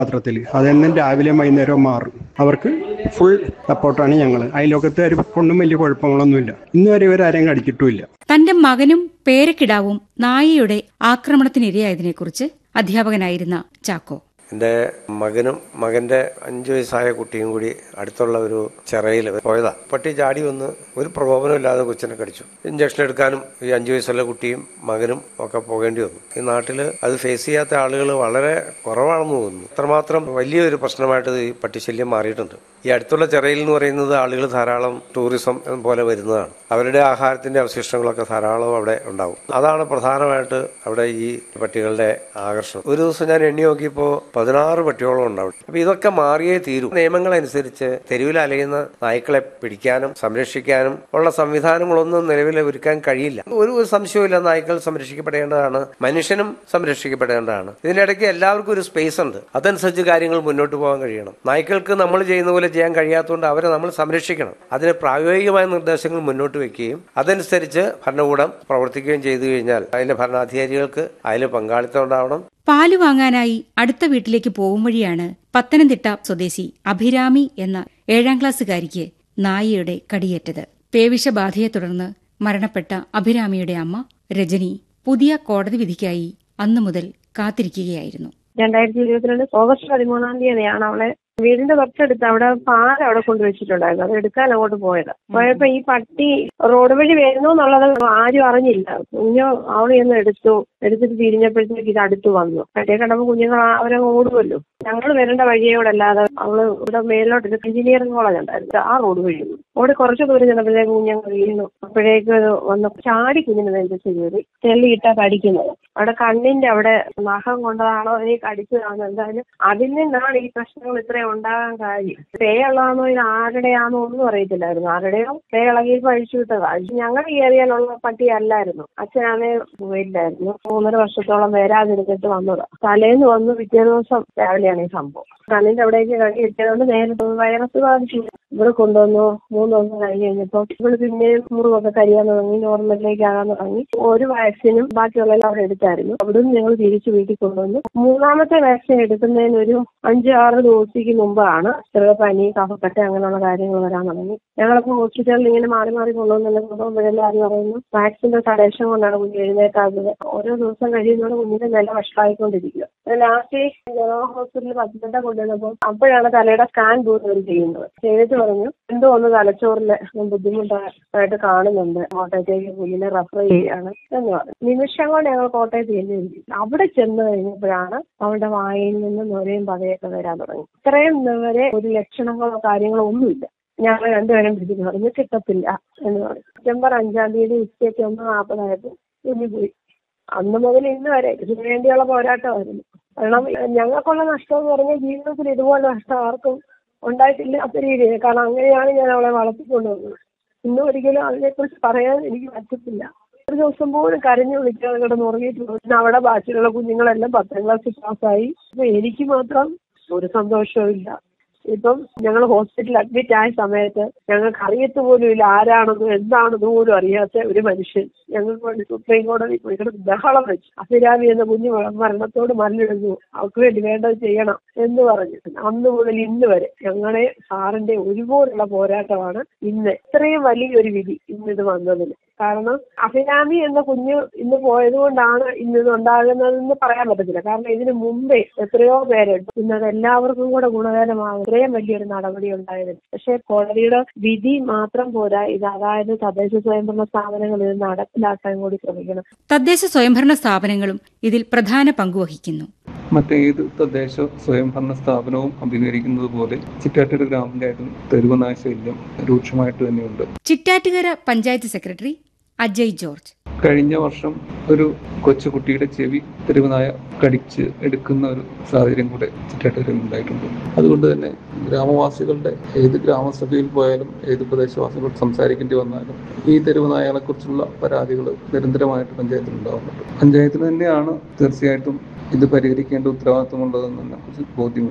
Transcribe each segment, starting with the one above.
പാത്രത്തിൽ അതെന്നും രാവിലെ വൈകുന്നേരവും മാറും അവർക്ക് ഫുൾ സപ്പോർട്ടാണ് ഞങ്ങൾ അയൽവക്കത്തുകാർ കൊണ്ടും വലിയ കുഴപ്പങ്ങളൊന്നുമില്ല ഇന്ന് വരെ ഇവരാരെയും കടിച്ചിട്ടുമില്ല തന്റെ മകനും പേരക്കിടാവും നായയുടെ ആക്രമണത്തിനിരയായതിനെക്കുറിച്ച് അധ്യാപകനായിരുന്ന ചാക്കോ എൻ്റെ മകനും മകന്റെ അഞ്ചു വയസ്സായ കുട്ടിയും കൂടി അടുത്തുള്ള ഒരു ചിറയിൽ പോയതാ പട്ടി ചാടി വന്ന് ഒരു പ്രകോപനമില്ലാതെ കൊച്ചിനെ കടിച്ചു ഇഞ്ചക്ഷൻ എടുക്കാനും ഈ അഞ്ചു വയസ്സുള്ള കുട്ടിയും മകനും ഒക്കെ പോകേണ്ടി വന്നു ഈ നാട്ടിൽ അത് ഫേസ് ചെയ്യാത്ത ആളുകൾ വളരെ കുറവാണെന്ന് തോന്നുന്നു അത്രമാത്രം വലിയൊരു പ്രശ്നമായിട്ട് ഈ പട്ടിശല്യം മാറിയിട്ടുണ്ട് ഈ അടുത്തുള്ള ചിറയിൽ എന്ന് പറയുന്നത് ആളുകൾ ധാരാളം ടൂറിസം പോലെ വരുന്നതാണ് അവരുടെ ആഹാരത്തിന്റെ അവശിഷ്ടങ്ങളൊക്കെ ധാരാളം അവിടെ ഉണ്ടാവും അതാണ് പ്രധാനമായിട്ട് അവിടെ ഈ പട്ടികളുടെ ആകർഷണം ഒരു ദിവസം ഞാൻ എണ്ണി നോക്കിയപ്പോൾ പതിനാറ് പട്ടിയോളം ഉണ്ടാവും അപ്പൊ ഇതൊക്കെ മാറിയേ തീരൂ നിയമങ്ങൾ അനുസരിച്ച് തെരുവിൽ അലയുന്ന നായ്ക്കളെ പിടിക്കാനും സംരക്ഷിക്കാനും ഉള്ള സംവിധാനങ്ങളൊന്നും നിലവിൽ ഒരുക്കാൻ കഴിയില്ല ഒരു ഒരു സംശയവുമില്ല നായ്ക്കൾ സംരക്ഷിക്കപ്പെടേണ്ടതാണ് മനുഷ്യനും സംരക്ഷിക്കപ്പെടേണ്ടതാണ് ഇതിനിടയ്ക്ക് എല്ലാവർക്കും ഒരു സ്പേസ് ഉണ്ട് അതനുസരിച്ച് കാര്യങ്ങൾ മുന്നോട്ട് പോകാൻ കഴിയണം നായ്ക്കൾക്ക് നമ്മൾ ചെയ്യുന്ന പോലെ ചെയ്യാൻ കഴിയാത്തതുകൊണ്ട് അവരെ നമ്മൾ സംരക്ഷിക്കണം അതിന് പ്രായോഗികമായ നിർദ്ദേശങ്ങൾ മുന്നോട്ട് വെക്കുകയും അതനുസരിച്ച് ഭരണകൂടം പ്രവർത്തിക്കുകയും ചെയ്തു കഴിഞ്ഞാൽ അതിന്റെ ഭരണാധികാരികൾക്ക് അതിൽ പങ്കാളിത്തം ഉണ്ടാവണം പാല് വാങ്ങാനായി അടുത്ത വീട്ടിലേക്ക് പോകും വഴിയാണ് പത്തനംതിട്ട സ്വദേശി അഭിരാമി എന്ന ഏഴാം ക്ലാസ്സുകാരിക്ക് നായയുടെ കടിയേറ്റത് പേവിഷബാധയെ തുടർന്ന് മരണപ്പെട്ട അഭിരാമിയുടെ അമ്മ രജനി പുതിയ കോടതി വിധിക്കായി അന്നു മുതൽ കാത്തിരിക്കുകയായിരുന്നു രണ്ടായിരത്തി ഇരുപത്തിരണ്ട് ഓഗസ്റ്റ് പതിമൂന്നാം തീയതിയാണ് അവളെ വീടിന്റെ തൊട്ടടുത്ത് അവിടെ പാൽ അവിടെ കൊണ്ടുവച്ചിട്ടുണ്ടായിരുന്നു അത് എടുക്കാൻ അങ്ങോട്ട് പോയത് പോയപ്പോ ഈ പട്ടി റോഡ് വഴി വരുന്നു എന്നുള്ളത് ആരും അറിഞ്ഞില്ല കുഞ്ഞു അവള് ചെന്ന് എടുത്തു എടുത്തിട്ട് തിരിഞ്ഞപ്പോഴത്തേക്ക് ഇത് അടുത്ത് വന്നു പട്ടിയെ കണ്ടപ്പോ കുഞ്ഞുങ്ങൾ ആ- അവരങ്ങ് ഓടുമല്ലോ ഞങ്ങൾ വരേണ്ട വഴിയോടല്ലാതെ അവള് ഇവിടെ മേലോട്ട് എഞ്ചിനീയറിംഗ് കോളേജ് ഉണ്ടായിരുന്നു ആ റോഡ് വഴി വന്നു. ഓടി കുറച്ച് ദൂരം ചെന്നപ്പോഴത്തേക്ക് കുഞ്ഞങ്ങൾ വീണു അപ്പോഴേക്ക് അത് വന്ന് ചാടി കുഞ്ഞിന് നെഞ്ചത്ത് കയറി തെള്ളിയിട്ടാ കടിക്കുന്നത് അവിടെ കണ്ണിന്റെ അവിടെ നഖം കൊണ്ടതാണോ ഇനി കടിച്ചതാണോ എന്തായാലും അതിൽ നിന്നാണ് ഈ പ്രശ്നങ്ങൾ ഇത്രയും ഉണ്ടാകാൻ കാര്യം പേ ഉള്ളതാണോ ഇത് ആരുടെയാണോ ഒന്നും അറിയത്തില്ലായിരുന്നു ആരുടെയോ പേ ഇളകിയപ്പോൾ അഴിച്ചു വിട്ടതാ ഞങ്ങളുടെ ഈ ഏരിയയിലുള്ള പട്ടി അല്ലായിരുന്നു അച്ഛനാണെ പോയില്ലായിരുന്നു മൂന്നര വർഷത്തോളം വരാതിരുന്നിട്ട് വന്നതാ തലേന്ന് വന്നു പിറ്റേ ദിവസം രാവിലെയാണ് ഈ സംഭവം കണ്ണിന്റെ അവിടേക്ക് കടി കിട്ടിയതുകൊണ്ട് നേരിട്ട് വൈറസ് ബാധിച്ചു ഇവിടെ കൊണ്ടുവന്നു മൂന്ന് ദിവസം കഴിഞ്ഞ് കഴിഞ്ഞപ്പോൾ ഇവിടെ പിന്നെ മുറിവൊക്കെ കരിയാൻ തുടങ്ങി നോർമലിലേക്ക് ആകാൻ തുടങ്ങി ഒരു വാക്സിനും ബാക്കിയുള്ളതെല്ലാം അവിടെ എടുത്തായിരുന്നു അവിടുന്ന് ഞങ്ങൾ തിരിച്ചു വീട്ടിൽ കൊണ്ടുവന്നു മൂന്നാമത്തെ വാക്സിൻ എടുക്കുന്നതിന് ഒരു അഞ്ച് ആറ് ദിവസത്തേക്ക് മുമ്പാണ് ചെറിയ പനി കഫക്കെട്ട് അങ്ങനെയുള്ള കാര്യങ്ങൾ വരാൻ തുടങ്ങി ഞങ്ങളപ്പോൾ ഹോസ്പിറ്റലിൽ ഇങ്ങനെ മാറി മാറി കൊണ്ടുവന്നെല്ലാം കൊണ്ടുപോകുമ്പോഴെല്ലാം ആരും പറയുന്നു വാക്സിന്റെ തടേശം കൊണ്ടാണ് കുഞ്ഞ് എഴുന്നേക്കാത്തത് ഓരോ ദിവസം കഴിയുന്നതോടെ കുഞ്ഞിന്റെ നില വഷളായിക്കൊണ്ടിരിക്കുക ലാസ്റ്റ് ജനറൽ ഹോസ്പിറ്റലിൽ പത്തനംതിട്ട കൊണ്ടുവന്നപ്പോൾ അപ്പോഴാണ് തലയുടെ സ്കാൻ പോലും അവർ ചെയ്യുന്നത് ചെയ്തിട്ട് പറഞ്ഞു എന്തോ ഒന്ന് തലച്ചോറില് ബുദ്ധിമുട്ടായിട്ട് കാണുന്നുണ്ട് കോട്ടയത്തേക്ക് കുഞ്ഞിനെ റെഫർ ചെയ്യുകയാണ് എന്ന് പറഞ്ഞു നിമിഷം കൊണ്ട് ഞങ്ങൾ കോട്ടയത്ത് ചെന്നിരിക്കും അവിടെ ചെന്ന് കഴിഞ്ഞപ്പോഴാണ് അവളുടെ വായിൽ നിന്ന് നൊരയും പതയൊക്കെ വരാൻ തുടങ്ങി ഇത്രയും വരെ ഒരു ലക്ഷണങ്ങളോ കാര്യങ്ങളോ ഒന്നുമില്ല ഞങ്ങൾ രണ്ടുപേരും പിടിച്ചിട്ട് പറഞ്ഞു കിട്ടത്തില്ല എന്ന് പറഞ്ഞു സെപ്റ്റംബർ അഞ്ചാം തീയതി ഉച്ചയ്ക്ക് ഒന്ന് നാൽപ്പതായപ്പോൾ കുഞ്ഞു പോയി അന്ന് മുതൽ ഇന്ന് വരെ ഇതിനു വേണ്ടിയുള്ള പോരാട്ടമായിരുന്നു കാരണം ഞങ്ങൾക്കുള്ള നഷ്ടം എന്ന് പറഞ്ഞാൽ ജീവിതത്തിൽ ഇതുപോലെ നഷ്ടം ആർക്കും ഉണ്ടായിട്ടില്ലാത്ത രീതിയിൽ കാരണം അങ്ങനെയാണ് ഞാൻ അവളെ വളർത്തിക്കൊണ്ടുവന്നത് ഇന്നും ഒരിക്കലും അതിനെക്കുറിച്ച് പറയാൻ എനിക്ക് പറ്റത്തില്ല ഒരു ദിവസം പോലും കരഞ്ഞു വിളിക്കാതെ കിടന്ന് ഉറങ്ങിയിട്ട് പിന്നെ അവിടെ ബാക്കിയുള്ള കുഞ്ഞുങ്ങളെല്ലാം പത്താം ക്ലാസ്സിൽ പാസ്സായി അപ്പൊ എനിക്ക് മാത്രം ഒരു സന്തോഷവും ഇല്ല ഇപ്പം ഞങ്ങൾ ഹോസ്പിറ്റലിൽ അഡ്മിറ്റ് ആയ സമയത്ത് ഞങ്ങൾക്ക് അറിയത്ത് പോലും ഇല്ല ആരാണെന്നും എന്താണെന്ന് പോലും അറിയാത്ത ഒരു മനുഷ്യൻ ഞങ്ങൾക്ക് വേണ്ടി സുപ്രീം കോടതി പോയി കിടന്ന് ബഹളം വെച്ചു അഭിരാമി എന്ന കുഞ്ഞു മരണത്തോട് മല്ലിടുന്നു അവർക്ക് വേണ്ടി വേണ്ടത് ചെയ്യണം എന്ന് പറഞ്ഞു അന്ന് മുതൽ ഇന്ന് വരെ ഞങ്ങളെ സാറിന്റെ ഒരുപോലുള്ള പോരാട്ടമാണ് ഇന്ന് ഇത്രയും വലിയൊരു വിധി ഇന്നിത് വന്നതിന് കാരണം അഭിരാമി എന്ന കുഞ്ഞ് ഇന്ന് പോയത് കൊണ്ടാണ് ഇന്ന് ഇത് ഉണ്ടാകുന്നതെന്ന് പറയാൻ പറ്റത്തില്ല കാരണം ഇതിനു മുമ്പേ എത്രയോ പേരുണ്ട് ഇന്ന് അത് എല്ലാവർക്കും കൂടെ ഗുണകരമാകും ഇത്രയും വലിയൊരു നടപടി ഉണ്ടായത് പക്ഷേ കോടതിയുടെ വിധി മാത്രം പോരാ ഇത് അതായത് തദ്ദേശ സ്വയംഭരണ സ്ഥാപനങ്ങൾ ഇത് നടപ്പിലാക്കാൻ കൂടി ശ്രമിക്കണം തദ്ദേശ സ്വയംഭരണ സ്ഥാപനങ്ങളും ഇതിൽ പ്രധാന പങ്കുവഹിക്കുന്നു മറ്റേത് തദ്ദേശ സ്വയംഭരണ സ്ഥാപനവും അഭിമുഖീകരിക്കുന്നത് പോലെ ചിറ്റാറ്റൂർ ഗ്രാമപഞ്ചായത്തും തെരുവുനായ ശല്യം രൂക്ഷമായിട്ട് തന്നെയുണ്ട് ചിറ്റാറ്റുകര പഞ്ചായത്ത് സെക്രട്ടറി അജയ് ജോർജ് കഴിഞ്ഞ വർഷം ഒരു കൊച്ചുകുട്ടിയുടെ ചെവി തെരുവുനായ കടിച്ച് എടുക്കുന്ന ഒരു സാഹചര്യം കൂടെ ചിറ്റാറ്റൂരിൽ ഉണ്ടായിട്ടുണ്ട് അതുകൊണ്ട് തന്നെ ഗ്രാമവാസികളുടെ ഏത് ഗ്രാമസഭയിൽ പോയാലും ഏത് പ്രദേശവാസികൾ സംസാരിക്കേണ്ടി വന്നാലും ഈ തെരുവുനായകളെ കുറിച്ചുള്ള പരാതികൾ നിരന്തരമായിട്ട് പഞ്ചായത്തിൽ ഉണ്ടാവുന്നുണ്ട് പഞ്ചായത്തിന് തന്നെയാണ് തീർച്ചയായിട്ടും ഇത് പരിഹരിക്കേണ്ട ഉത്തരവാദിത്വമുള്ളതെന്ന് കുറിച്ച് ബോധ്യമുണ്ട്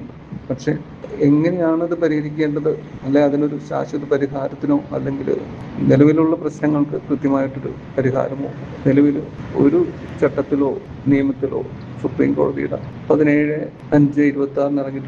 പക്ഷെ എങ്ങനെയാണ് ഇത് പരിഹരിക്കേണ്ടത് അല്ലെ അതിനൊരു ശാശ്വത പരിഹാരത്തിനോ അല്ലെങ്കിൽ നിലവിലുള്ള പ്രശ്നങ്ങൾക്ക് കൃത്യമായിട്ടൊരു പരിഹാരമോ നിലവിൽ ഒരു ചട്ടത്തിലോ നിയമത്തിലോ സുപ്രീം കോടതിയുടെ പതിനേഴ് അഞ്ച് ഇരുപത്തി ആറിന് ഇറങ്ങിയിട്ടുള്ള